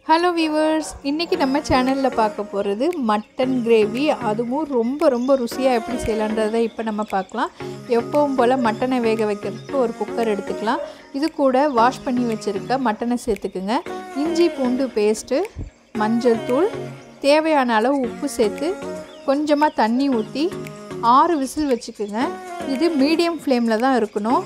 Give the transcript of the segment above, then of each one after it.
hello viewers இன்றைக்கி நம்ம சேனலில் பார்க்க போகிறது மட்டன் கிரேவி அதுவும் ரொம்ப ரொம்ப ருசியாக எப்படி செய்யலான்றதை இப்போ நம்ம பார்க்கலாம் எப்பவும் போல் மட்டனை வேக வைக்கிறதுக்கு ஒரு குக்கர் எடுத்துக்கலாம் இது கூட வாஷ் பண்ணி வச்சுருக்க மட்டனை சேர்த்துக்குங்க இஞ்சி பூண்டு பேஸ்ட்டு மஞ்சள் தூள் தேவையான அளவு உப்பு சேர்த்து கொஞ்சமாக தண்ணி ஊற்றி ஆறு விசில் வச்சுக்குங்க இது மீடியம் ஃப்ளேமில் தான் இருக்கணும்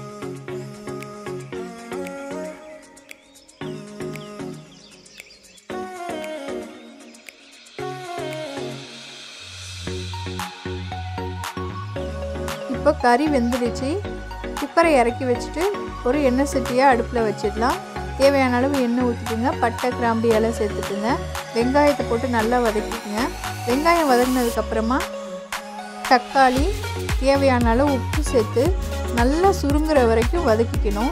இப்போ கறி வெந்துடுச்சு குக்கரை இறக்கி வச்சுட்டு ஒரு எண்ணெய் சட்டியாக அடுப்பில் வச்சிடலாம் தேவையான அளவு எண்ணெய் ஊற்றிக்குங்க பட்டை கிராம்பு இலை சேர்த்துக்குங்க வெங்காயத்தை போட்டு நல்லா வதக்கிக்குங்க வெங்காயம் வதங்கினதுக்கப்புறமா தக்காளி தேவையான அளவு உப்பு சேர்த்து நல்லா சுருங்குற வரைக்கும் வதக்கிக்கணும்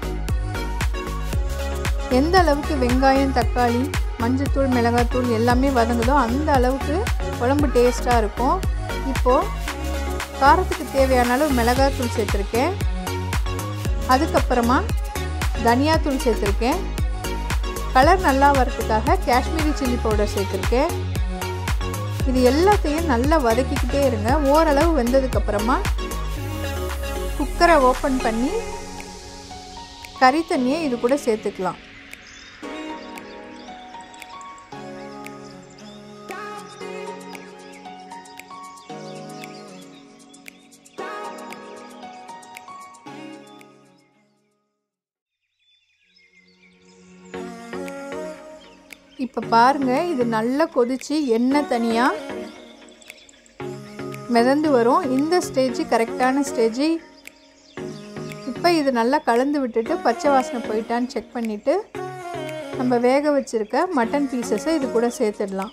எந்த அளவுக்கு வெங்காயம் தக்காளி மஞ்சத்தூள் மிளகாத்தூள் எல்லாமே வதங்குதோ அந்த அளவுக்கு குழம்பு டேஸ்ட்டாக இருக்கும் இப்போது காரத்துக்கு தேவையான அளவு மிளகாத்தூள் சேர்த்துருக்கேன் அதுக்கப்புறமா தனியாத்தூள் சேர்த்துருக்கேன் கலர் நல்லா வரதுக்காக காஷ்மீரி சில்லி பவுடர் சேர்த்துருக்கேன் இது எல்லாத்தையும் நல்லா வதக்கிக்கிட்டே இருங்க ஓரளவு வெந்ததுக்கப்புறமா குக்கரை ஓப்பன் பண்ணி கறி தண்ணியை இது கூட சேர்த்துக்கலாம் இப்போ பாருங்கள் இது நல்லா கொதித்து எண்ணெய் தனியாக மிதந்து வரும் இந்த ஸ்டேஜ் கரெக்டான ஸ்டேஜ் இப்போ இது நல்லா கலந்து விட்டுட்டு பச்சை வாசனை போயிட்டான்னு செக் பண்ணிவிட்டு நம்ம வேக வச்சுருக்க மட்டன் பீசஸை இது கூட சேர்த்துடலாம்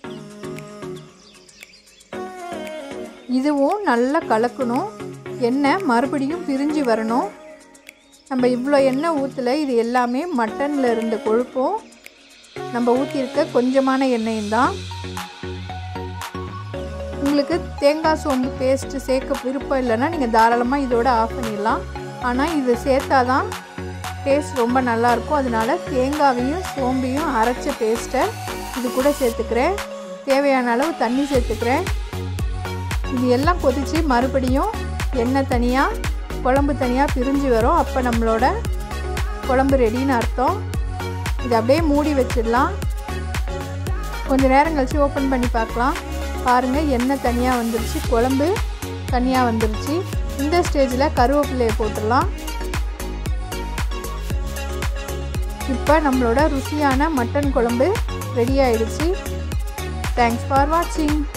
இதுவும் நல்லா கலக்கணும் எண்ணெய் மறுபடியும் பிரிஞ்சு வரணும் நம்ம இவ்வளோ எண்ணெய் ஊற்றல இது எல்லாமே மட்டனில் இருந்த கொழுப்பும் நம்ம ஊற்றிருக்க கொஞ்சமான எண்ணெயும் தான் உங்களுக்கு தேங்காய் சோம்பு பேஸ்ட்டு சேர்க்க விருப்பம் இல்லைன்னா நீங்கள் தாராளமாக இதோட ஆஃப் பண்ணிடலாம் ஆனால் இது சேர்த்தா தான் டேஸ்ட் ரொம்ப நல்லாயிருக்கும் அதனால தேங்காவையும் சோம்பையும் அரைச்ச பேஸ்ட்டை இது கூட சேர்த்துக்கிறேன் தேவையான அளவு தண்ணி சேர்த்துக்கிறேன் இது எல்லாம் கொதித்து மறுபடியும் எண்ணெய் தனியாக குழம்பு தனியாக பிரிஞ்சு வரும் அப்போ நம்மளோட குழம்பு ரெடின்னு அர்த்தம் இதை அப்படியே மூடி வச்சிடலாம் கொஞ்சம் நேரம் கழித்து ஓப்பன் பண்ணி பார்க்கலாம் பாருங்கள் எண்ணெய் தனியாக வந்துருச்சு குழம்பு தனியாக வந்துருச்சு இந்த ஸ்டேஜில் கருவேப்பிலையை போட்டுடலாம் இப்போ நம்மளோட ருசியான மட்டன் குழம்பு ரெடி ஆயிடுச்சு தேங்க்ஸ் ஃபார் வாட்சிங்